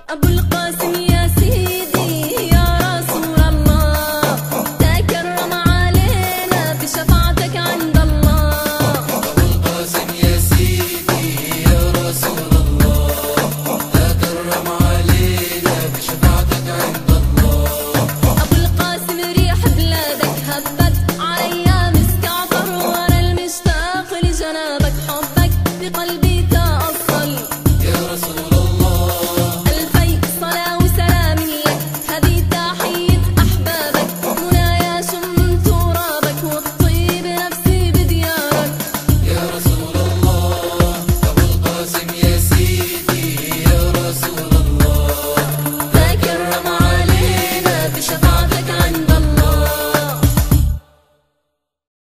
أبو القاسم يا سيدي يا رسول الله تكرم علينا بشفاعتك عند الله أبو القاسم يا سيدي يا رسول الله تكرم علينا بشفاعتك عند الله أبو القاسم ريح بلادك هبت على أيام اسكعفر وأنا المشتاق لجنابك حبك بقلبي